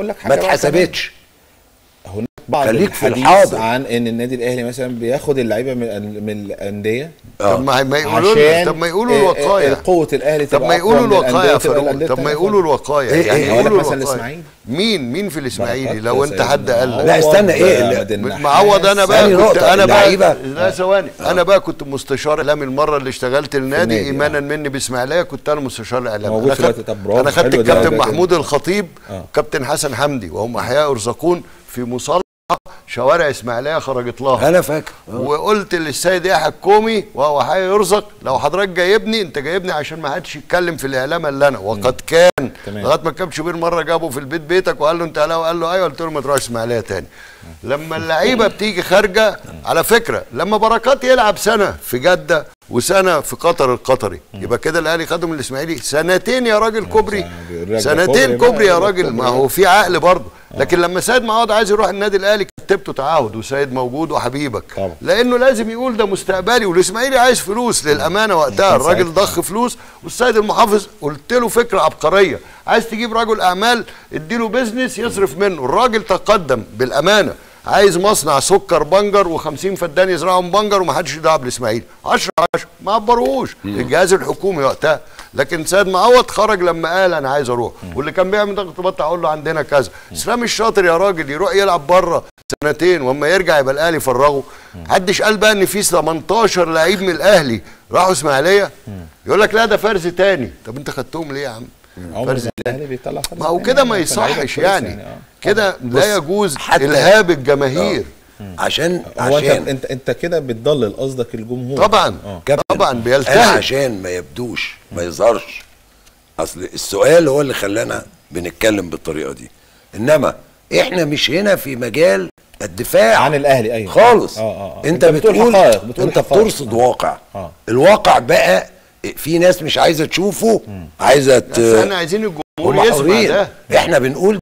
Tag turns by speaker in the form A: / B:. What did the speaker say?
A: اقول لك حاجه
B: ما
A: بقى كمان.
B: اتحسبتش
A: هناك بعض
B: خليك في
A: الحديث
B: الحاضر.
A: عن ان النادي الاهلي مثلا بياخد اللعيبه من من الانديه
B: آه.
C: طب ما ما يقولوا لنا-
A: عشان
C: طب ما يقولوا
A: آه، آه،
C: الوقايع
A: قوه الاهلي
C: طب
A: تبقى
C: ما
A: أقوى
C: يقولوا
A: من
C: الوقايع
A: الأندية
C: يا
A: وتبقى
C: فاروق
A: الأندية
C: طب ما
A: التانية
C: يقولوا الوقايع
B: إيه-
C: يعني
B: إيه؟
A: هقول لك
C: يقولوا
A: مثلا
C: الوقايع.
A: الاسماعيلي
C: مين مين في الاسماعيلي
A: بركات
C: لو انت
A: سيدنا
C: حد قال لك
B: لا، استنى، إيه اللي-
A: عوض بن
C: ما عوض انا بقى
B: ثاني
C: كنت
B: نقطة،
C: انا بقى
B: اللعيبة.
C: لا ثواني انا بقى كنت مستشار اعلامي المره اللي اشتغلت النادي
A: النادي،
C: ايمانا مني باسماعيليه كنت انا مستشار اعلامي
A: موجود
C: انا
A: في الوقت
C: خدت
A: ده، برافو،
C: انا خدت
A: حلو ده،
C: الكابتن
A: ده
C: محمود الخطيب
A: آه.
C: كابتن حسن حمدي وهم احياء يرزقون في مصالحه شوارع اسماعيليه خرجت لها
B: انا فاكر آه.
C: وقلت للسيد يحيى الكومي وهو حي يرزق لو حضرتك جايبني انت جايبني عشان ما حدش يتكلم في الاعلام الا انا وقد كان
A: تمام.
C: لغايه ما الكابتن شوبير مره جابه في البيت بيتك وقال له انت اهلاوي قال له ايوه قلت له ما تروحش اسماعيليه تاني لما اللعيبه بتيجي خارجه على فكره لما بركات يلعب سنه في جده وسنه في قطر القطري يبقى كده الاهلي خده من الاسماعيلي سنتين يا راجل كوبري
A: بيقول لك
C: سنتين
A: كوبري بقى،
C: كوبري يا
A: يقول لك
C: راجل
A: كوبري
C: ما هو في عقل برضه لكن لما سيد معوض عايز يروح النادي الاهلي كتبته تعهد وسيد موجود وحبيبك
A: طبعا.
C: لانه لازم يقول ده مستقبلي والاسماعيلي عايز فلوس للامانه وقتها
A: كان
C: الراجل
A: ساعتها.
C: ضخ فلوس والسيد المحافظ قلت له فكره عبقريه عايز تجيب رجل اعمال اديله بيزنس يصرف منه الراجل تقدم بالامانه عايز مصنع سكر بنجر و50 فدان يزرعهم بنجر ومحدش يدعى بالاسماعيلي 10 10 ما عبروش الجهاز الحكومي وقتها لكن سيد معوض خرج لما قال انا عايز اروح واللي كان بيعمل ضغط بطه اقول له عندنا كذا اسلام الشاطر يا راجل يروح يلعب بره سنتين واما يرجع يبقى الاهلي فرغه محدش قال بقى ان في 18 لعيب من الاهلي راحوا اسماعيليه يقول لك لا ده فرز تاني طب انت خدتهم ليه يا عم
A: عمر
C: فرز
A: الاهلي بيطلع فرز
C: ما هو
A: تاني
C: كده ما
A: يعني، فاللعيبة
C: يصحش
A: كويسة
C: يعني
A: آه.
C: كده لا يجوز
B: حتى-
C: الهاب الجماهير
B: عشان
A: هو انت
B: عشان
A: انت انت كده بتضلل قصدك الجمهور
C: طبعا
A: اه
B: كابتن،
C: طبعا
B: انا
C: بيلتهب
B: عشان ما يبدوش ما يظهرش اصل السؤال هو اللي خلانا بنتكلم بالطريقه دي انما احنا مش هنا في مجال الدفاع
A: عن الاهلي ايوه
B: خالص
A: اه اه آه.
B: انت,
A: أنت بتقول
B: بتقول
A: حقائق، بتقول
B: انت
A: حقائق.
B: بترصد واقع
A: آه.
B: الواقع بقى في ناس مش عايزه تشوفه عايزه ت...
C: بس احنا عايزين الجمهور
B: هم
C: يسمع
B: حرين
C: ده
B: احنا بنقول